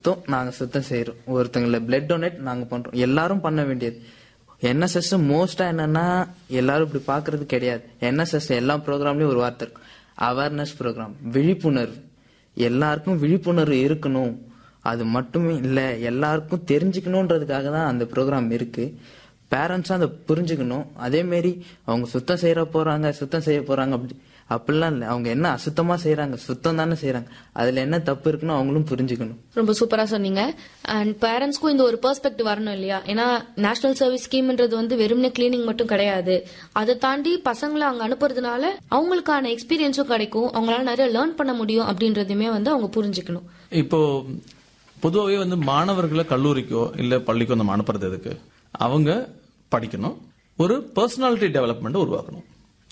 சுத்தம் நாங்க சுத்தம் செய்யறோம் ஒருத்தங்கள பிளட் டொனேட் நாங்க பண்றோம் எல்லாரும் பண்ண வேண்டியது என்எஸ்எஸ் மோஸ்டா என்னன்னா எல்லாரும் இப்படி பாக்குறது கிடையாது என்எஸ்எஸ் எல்லா ப்ரோக்ராம்லயும் ஒரு வார்த்தை இருக்கும் அவேர்னஸ் ப்ரோக்ராம் விழிப்புணர்வு எல்லாருக்கும் விழிப்புணர்வு இருக்கணும் அது மட்டுமே இல்ல எல்லாருக்கும் தெரிஞ்சுக்கணுன்றதுக்காக தான் அந்த ப்ரோக்ராம் இருக்கு பேரண்ட்ஸும் அதை புரிஞ்சுக்கணும் அதே மாரி அவங்க சுத்தம் செய்யற போறாங்க சுத்தம் செய்ய போறாங்க அப்படி அப்படிலாம் இல்லை அவங்க என்ன அசுத்தமா செய்யறாங்க சுத்தம் தானே செய்யறாங்க அதுல என்ன தப்பு இருக்குன்னு அவங்களும் புரிஞ்சுக்கணும் ரொம்ப சூப்பரா சொன்னீங்க அண்ட் பேரண்ட்ஸ்க்கும் இந்த ஒரு பெர்ஸ்பெக்டிவ் வரணும் இல்லையா ஏன்னா நேஷனல் சர்வீஸ் ஸ்கீம்ன்றது வந்து வெறுமனே கிளீனிங் மட்டும் கிடையாது அதை தாண்டி பசங்களை அங்க அனுப்புறதுனால அவங்களுக்கான எக்ஸ்பீரியன்ஸும் கிடைக்கும் அவங்களால நிறைய லேர்ன் பண்ண முடியும் அப்படின்றதுமே வந்து அவங்க புரிஞ்சுக்கணும் இப்போ பொதுவாகவே வந்து மாணவர்களை கல்லூரிக்கோ இல்ல பள்ளிக்கோ நம்ம அனுப்புறது எதுக்கு அவங்க படிக்கணும் ஒரு பர்சனாலிட்டி டெவலப்மெண்ட் உருவாக்கணும்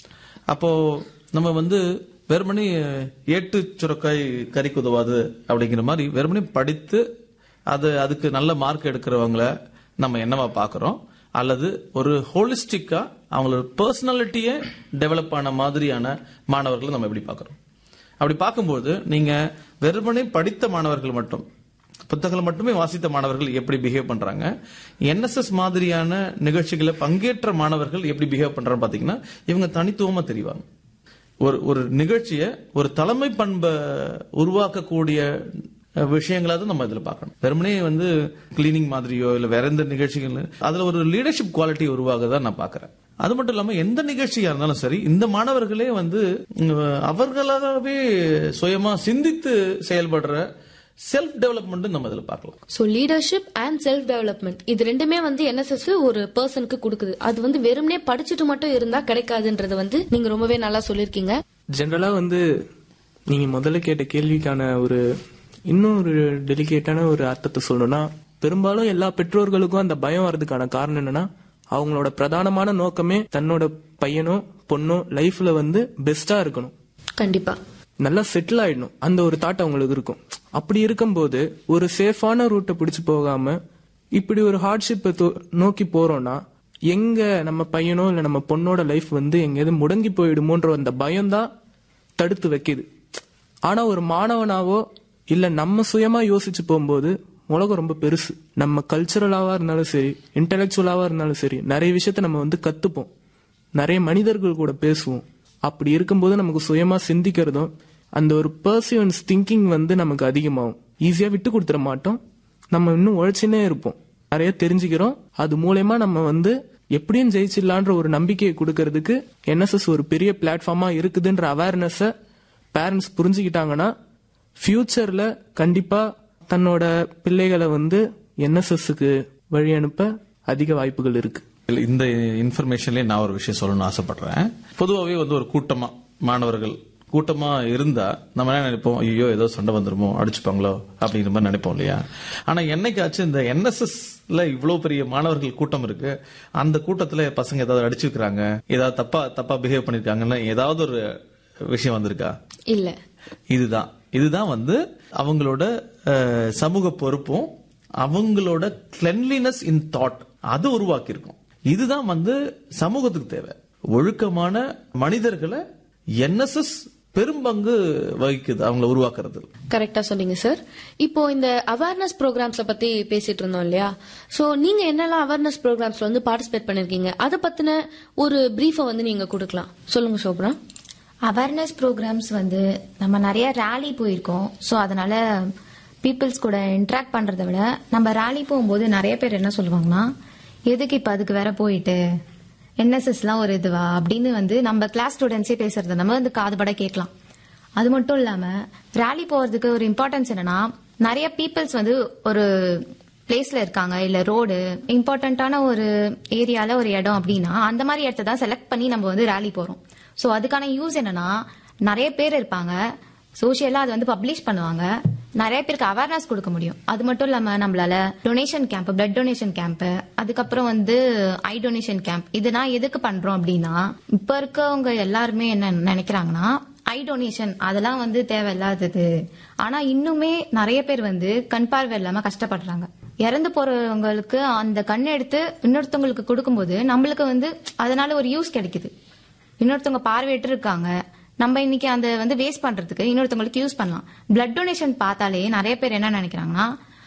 அப்போ நம்ம வந்து வெறுமனே ஏட்டு சுரக்காய் கறிக்கு உதவாது அப்படிங்கிற மாதிரி வெறுமனே படித்து அது அதுக்கு நல்ல மார்க் எடுக்கிறவங்கள நம்ம என்னவா பார்க்கறோம் அல்லது ஒரு ஹோலிஸ்டிக்கா அவங்களோட பர்சனாலிட்டியை டெவலப் ஆன மாதிரியான மாணவர்களை நம்ம எப்படி பார்க்கறோம் அப்படி பார்க்கும்போது நீங்க வெறுமனே படித்த மாணவர்கள் மட்டும் புத்தகங்களை மட்டுமே வாசித்த மாணவர்கள் எப்படி பிஹேவ் பண்றாங்க என்எஸ்எஸ் மாதிரியான நிகழ்ச்சிகளை பங்கேற்ற மாணவர்கள் எப்படி பிஹேவ் பண்றாங்க பாத்தீங்கன்னா இவங்க தனித்துவமா தெரிவாங்க ஒரு ஒரு நிகழ்ச்சியை ஒரு தலைமை பண்பை உருவாக்கக்கூடிய அஹ், விஷயங்களா தான் நம்ம இதுல பார்க்கணும் வெறுமனே வந்து கிளீனிங் மாதிரியோ இல்ல வேற எந்த நிகழ்ச்சிகள் அதுல ஒரு லீடர்ஷிப் குவாலிட்டி உருவாக நான் பாக்குறேன் அது மட்டும் இல்லாம எந்த நிகழ்ச்சியா இருந்தாலும் சரி இந்த மாணவர்களே வந்து உம், அவர்களாகவே சுயமா சிந்தித்து செயல்படுற செல்ஃப் டெவலப்மெண்ட் நம்ம இதுல பார்க்கலாம் so leadership and self development இது ரெண்டுமே வந்து என்எஸ்எஸ் ஒரு பர்சனுக்கு கொடுக்குது அது வந்து வெறுமனே படிச்சுட்டு மட்டும் இருந்தா கிடைக்காதுன்றது வந்து நீங்க ரொம்பவே நல்லா சொல்லிருக்கீங்க ஜென்ரலா வந்து நீங்க முதல்ல கேட்ட கேள்விக்கான ஒரு இன்னும் ஒரு டெலிகேட்டான ஒரு அர்த்தத்தை சொல்லணும்னா பெரும்பாலும் எல்லா பெற்றோர்களுக்கும் அந்த பயம் வர்றதுக்கான காரணம் என்னன்னா அவங்களோட பிரதானமான நோக்கமே தன்னோட பையனோ பொண்ணோ லைஃப்ல வந்து பெஸ்டா இருக்கணும் கண்டிப்பா நல்லா செட்டில் ஆயிடணும் அந்த ஒரு தாட் அவங்களுக்கு இருக்கும் அப்படி இருக்கும்போது ஒரு சேஃபான ரூட்டை பிடிச்சு போகாம இப்படி ஒரு ஹார்ட்ஷிப்பை நோக்கி போறோம்னா எங்க நம்ம பையனோ இல்ல நம்ம பொண்ணோட லைஃப் வந்து எங்கேயாவது முடங்கி போயிடுமோன்ற அந்த பயம் தான் தடுத்து வைக்குது ஆனா ஒரு மாணவனாவோ இல்ல நம்ம சுயமா யோசிச்சு போகும்போது உலகம் ரொம்ப பெருசு நம்ம கல்ச்சுரலாவா இருந்தாலும் சரி இன்டெலெக்சுவலாவா இருந்தாலும் சரி நிறைய விஷயத்த நம்ம வந்து கத்துப்போம் நிறைய மனிதர்கள் கூட பேசுவோம் அப்படி இருக்கும்போது நமக்கு சுயமா சிந்திக்கிறதும் அந்த ஒரு பர்சிவன்ஸ் திங்கிங் வந்து நமக்கு அதிகமாகும் ஈஸியா விட்டு கொடுத்துட மாட்டோம் நம்ம இன்னும் உழைச்சுனே இருப்போம் நிறைய தெரிஞ்சுக்கிறோம் அது மூலயமா நம்ம வந்து எப்படியும் ஜெயிச்சிடலான்ற ஒரு நம்பிக்கையை கொடுக்கறதுக்கு என்எஸ்எஸ் ஒரு பெரிய பிளாட்ஃபார்மா இருக்குதுன்ற அவேர்னஸ பேரண்ட்ஸ் புரிஞ்சுக்கிட்டாங்கன்னா ஃபியூச்சர்ல கண்டிப்பா தன்னோட பிள்ளைகளை வந்து என்எஸ்எஸ்க்கு வழி அனுப்ப அதிக வாய்ப்புகள் இருக்கு இல்ல, இந்த இன்ஃபர்மேஷன்லயே நான் ஒரு விஷயம் சொல்லணும்னு ஆசைப்படுறேன் பொதுவாகவே வந்து ஒரு கூட்டமா மாணவர்கள் கூட்டமா இருந்தா நம்ம என்ன நினைப்போம் ஐயோ ஏதோ சண்டை வந்துருமோ அடிச்சுப்பாங்களோ அப்படிங்கிற மாதிரி நினைப்போம் இல்லையா ஆனா என்னைக்காச்சும் இந்த என்எஸ்எஸ்ல இவ்வளவு பெரிய மாணவர்கள் கூட்டம் இருக்கு அந்த கூட்டத்துல பசங்க ஏதாவது அடிச்சுக்கிறாங்க ஏதாவது தப்பா தப்பா பிஹேவ் பண்ணிருக்காங்கன்னு ஏதாவது ஒரு விஷயம் வந்திருக்கா இல்ல இதுதான் இதுதான் வந்து அவங்களோட அஹ், சமூக பொறுப்பும் அவங்களோட கிளென்லினஸ் இன் தாட் அது உருவாக்கி இருக்கும் இதுதான் வந்து சமூகத்துக்கு தேவை ஒழுக்கமான மனிதர்களை என்எஸ்எஸ் பெரும்பங்கு வகிக்குது அவங்கள உருவாக்குறது கரெக்டா சொன்னீங்க சார் இப்போ இந்த அவேர்னஸ் ப்ரோக்ராம்ஸ பத்தி பேசிட்டு இருந்தோம் இல்லையா சோ நீங்க என்னெல்லாம் அவேர்னஸ் ப்ரோக்ராம்ஸ்ல வந்து பார்ட்டிசிபேட் பண்ணிருக்கீங்க அதை பத்தின ஒரு பிரீஃபை வந்து நீங்க கொடுக்கலாம் சொல்லுங்க சோப்ரா அவேர்னஸ் ப்ரோக்ராம்ஸ் வந்து நம்ம நிறைய ரேலி போயிருக்கோம் ஸோ அதனால பீப்புள்ஸ் கூட இன்ட்ராக்ட் பண்றதை விட நம்ம ரேலி போகும்போது நிறைய பேர் என்ன சொல்லுவாங்கன்னா எதுக்கு இப்ப அதுக்கு வேற போயிட்டு என்எஸ்எஸ்லாம் ஒரு இதுவா அப்படின்னு வந்து நம்ம கிளாஸ் ஸ்டூடெண்ட்ஸே பேசுறத நம்ம வந்து காதுபட கேட்கலாம் அது மட்டும் இல்லாம ரேலி போறதுக்கு ஒரு இம்பார்ட்டன்ஸ் என்னன்னா நிறைய பீப்புள்ஸ் வந்து ஒரு பிளேஸ்ல இருக்காங்க இல்ல ரோடு இம்பார்ட்டன்டான ஒரு ஏரியால ஒரு இடம் அப்படின்னா அந்த மாதிரி இடத்த தான் செலக்ட் பண்ணி நம்ம வந்து ரேலி போறோம் சோ அதுக்கான யூஸ் என்னன்னா நிறைய பேர் இருப்பாங்க சோஷியலா அது வந்து பப்ளிஷ் பண்ணுவாங்க நிறைய பேருக்கு அவேர்னஸ் கொடுக்க முடியும் அது மட்டும் இல்லாம நம்மளால donation camp blood donation camp அதுக்கப்புறம் வந்து ஐ டொனேஷன் கேம்ப் இதெல்லாம் எதுக்கு பண்றோம் அப்படின்னா இப்ப இருக்கவங்க எல்லாருமே என்ன நினைக்கிறாங்கன்னா ஐ டொனேஷன் அதெல்லாம் வந்து தேவையில்லாதது ஆனா இன்னுமே நிறைய பேர் வந்து கண் பார்வை இல்லாம கஷ்டப்படுறாங்க இறந்து போறவங்களுக்கு அந்த கண் எடுத்து இன்னொருத்தவங்களுக்கு கொடுக்கும்போது நம்மளுக்கு வந்து அதனால ஒரு யூஸ் கிடைக்குது இன்னொருத்தவங்க பார்வையிட்டு இருக்காங்க நம்ம இன்னைக்கு அந்த வந்து வேஸ்ட் பண்றதுக்கு இன்னொருத்தவங்களுக்கு யூஸ் பண்ணலாம் பிளட் டொனேஷன் பார்த்தாலே நிறைய பேர் என்ன நினைக்கிறாங்கன்னா